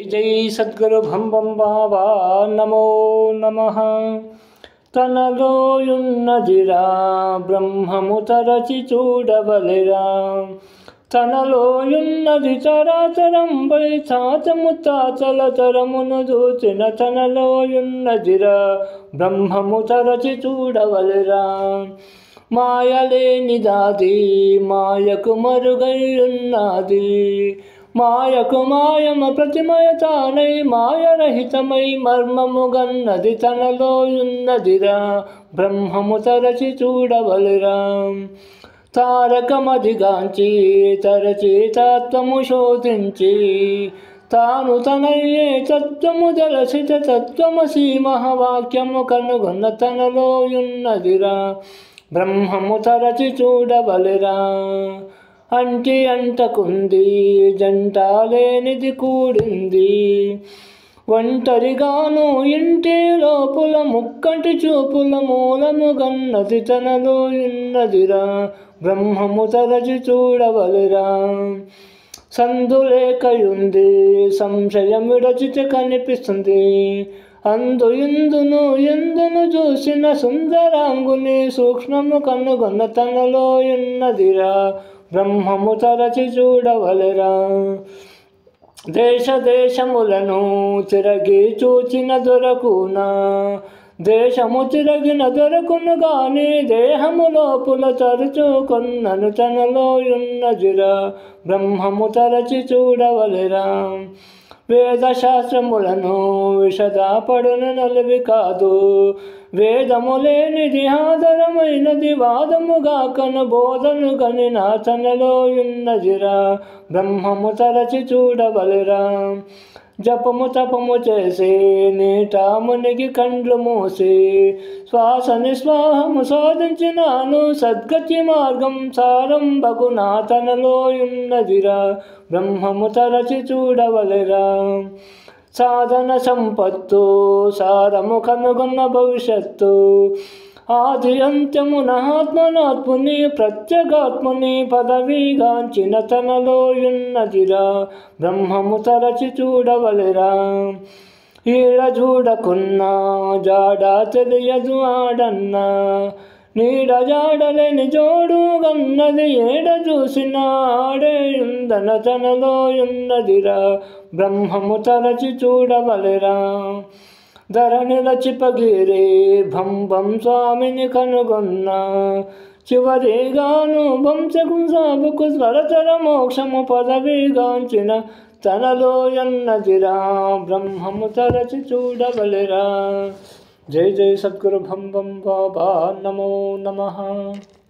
జై సద్గురు భంబం బాబా నమో నమ తనలోయున్నదిరా బ్రహ్మము తరచి చూడవలెరా తనలోయున్నది చరాచరంబై చాచము తాచల తరమును చూచిన తనలోయున్నదిరా బ్రహ్మము తరచి చూడవలెరా మాయలేనిదాది మాయకు మరుగైయున్నది మాయకు మాయమ ప్రతిమయ తానై మాయరహితమై మర్మము గన్నది తనలోయున్నదిరా బ్రహ్మము తరచి చూడవలెరా తారకమదిగాంచి తరచి తత్వము శోధించి తాను తనయ్యే తత్వము దలసిత తత్వమసి మహావాక్యము కనుగొన్న తనలోయున్నదిరా బ్రహ్మము తరచి చూడవలెరా అంటి అంటకుంది జంట లేనిది కూడింది ఒంటరిగాను ఇంటి లోపుల ముక్కంటి చూపుల మూలము గన్నది తనలో ఉన్నదిరా బ్రహ్మము తరచి చూడవలెరా సందులేకయుంది సంశయం విడచితే కనిపిస్తుంది అందు ఇందును ఎందును చూసిన సుందరాంగుని సూక్ష్మము కనుగొన్న తనలో ఉన్నదిరా బ్రహ్మము తరచి చూడవలెరా దేశ దేశములను తిరగి చూచిన దొరకునా దేశము తిరగిన దొరకును గాని దేహము లోపుల తరచుకొన్నను తనలో ఉన్నదిరా బ్రహ్మము తరచి చూడవలెరా వేదశాస్త్రములను విషదాపడున నలివి కాదు వేదము లేనిది ఆధారమైనది వాదముగా కను బోధను గని నా తనలో ఉన్నదిరా బ్రహ్మము తరచి చూడవలెరా జపము తపము చేసి నీట మునిగి కండ్లు మూసి శ్వాస నిస్వాహము సాధించినాను సద్గతి మార్గం సారం బగునా తనలో ఉన్నదిరా బ్రహ్మము తరచి చూడవలెరా సాధన సంపత్తు సారము కనుగొన్న భవిష్యత్తు ఆది అంత్యమున ఆత్మనాత్ముని ప్రత్యేగాత్ముని పదవిగాంచిన తనలో ఉన్నదిరా బ్రహ్మము తరచి చూడవలెరా ఈడ చూడకున్నా జాడ తెలియదు ఆడన్నా నీడ జాడలేని జోడు గన్నది ఏడ చూసిన ఆడే ఉందన తనలో ఉన్నదిరా బ్రహ్మము తరచి చూడవలెరా ధరణి రచిపగిరి భంబం స్వామిని కనుగొన్నా చివరిగాను వంశకు సాగుకు స్వరతర మోక్షము పదవిగాంచిన తనలో ఎన్నదిరా బ్రహ్మము తరచి చూడవలెరా జై జై సద్గురు భంబం బాబా నమో నమః